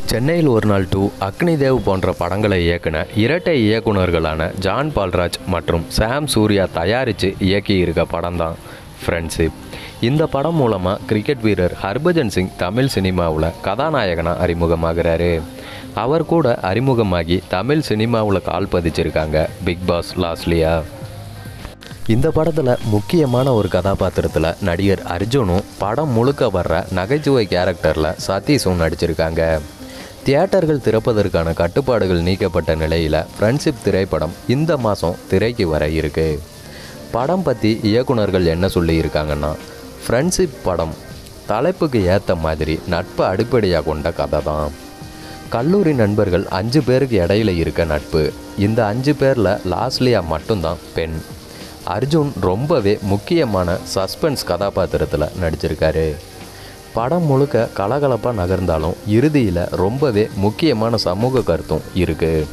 சென்னையில் ஒரு நாள் டூ அக்னி தேவ் போன்ற படங்களை இயக்குன இரட்டை இயக்குனர்களான ஜான் பால்ராஜ் மற்றும் சாம் சூர்யா தயாரித்து இயக்கியிருக்க படம் தான் ஃப்ரெண்ட்ஷிப் இந்த படம் மூலமாக கிரிக்கெட் வீரர் ஹர்பஜன் சிங் தமிழ் சினிமாவில் கதாநாயகனாக அறிமுகமாகிறாரு அவர் கூட அறிமுகமாகி தமிழ் சினிமாவில் கால் பதிச்சிருக்காங்க பிக் பாஸ் லாஸ்லியா இந்த படத்தில் முக்கியமான ஒரு கதாபாத்திரத்தில் நடிகர் அர்ஜுனும் படம் முழுக்க வர்ற நகைச்சுவை கேரக்டரில் சதீஷும் நடிச்சிருக்காங்க தியேட்டர்கள் திறப்பதற்கான கட்டுப்பாடுகள் நீக்கப்பட்ட நிலையில் ஃப்ரெண்ட்ஷிப் திரைப்படம் இந்த மாதம் திரைக்கு வர இருக்கு படம் பற்றி இயக்குனர்கள் என்ன சொல்லியிருக்காங்கன்னா ஃப்ரெண்ட்ஷிப் படம் தலைப்புக்கு ஏற்ற மாதிரி நட்பை அடிப்படையாக கொண்ட கதை தான் கல்லூரி நண்பர்கள் அஞ்சு பேருக்கு இடையில இருக்க நட்பு இந்த அஞ்சு பேரில் லாஸ்லியா மட்டும்தான் பெண் அர்ஜுன் ரொம்பவே முக்கியமான சஸ்பென்ஸ் கதாபாத்திரத்தில் நடிச்சிருக்காரு படம் முழுக்க கலகலப்பாக நகர்ந்தாலும் இறுதியில் ரொம்பவே முக்கியமான சமூக கருத்தும் இருக்குது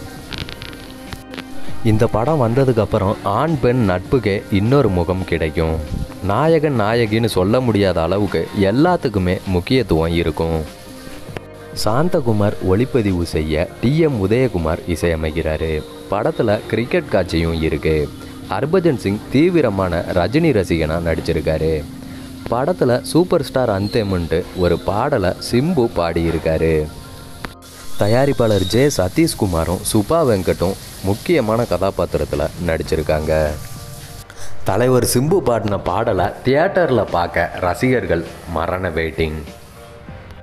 இந்த படம் வந்ததுக்கப்புறம் ஆண் பெண் நட்புக்கே இன்னொரு முகம் கிடைக்கும் நாயகன் நாயகின்னு சொல்ல முடியாத அளவுக்கு எல்லாத்துக்குமே முக்கியத்துவம் இருக்கும் சாந்தகுமார் ஒளிப்பதிவு செய்ய டிஎம் உதயகுமார் இசையமைக்கிறாரு படத்தில் கிரிக்கெட் காட்சியும் இருக்கு ஹர்பஜன் சிங் தீவிரமான ரஜினி ரசிகனாக நடிச்சிருக்காரு படத்தில் சூப்பர் ஸ்டார் அந்தேமுன்ட்டு ஒரு பாடலை சிம்பு பாடியிருக்காரு தயாரிப்பாளர் ஜே சதீஷ்குமாரும் சுபா வெங்கட்டும் முக்கியமான கதாபாத்திரத்தில் நடிச்சிருக்காங்க தலைவர் சிம்பு பாடின பாடலை தியேட்டரில் பார்க்க ரசிகர்கள் மரண வெயிட்டிங்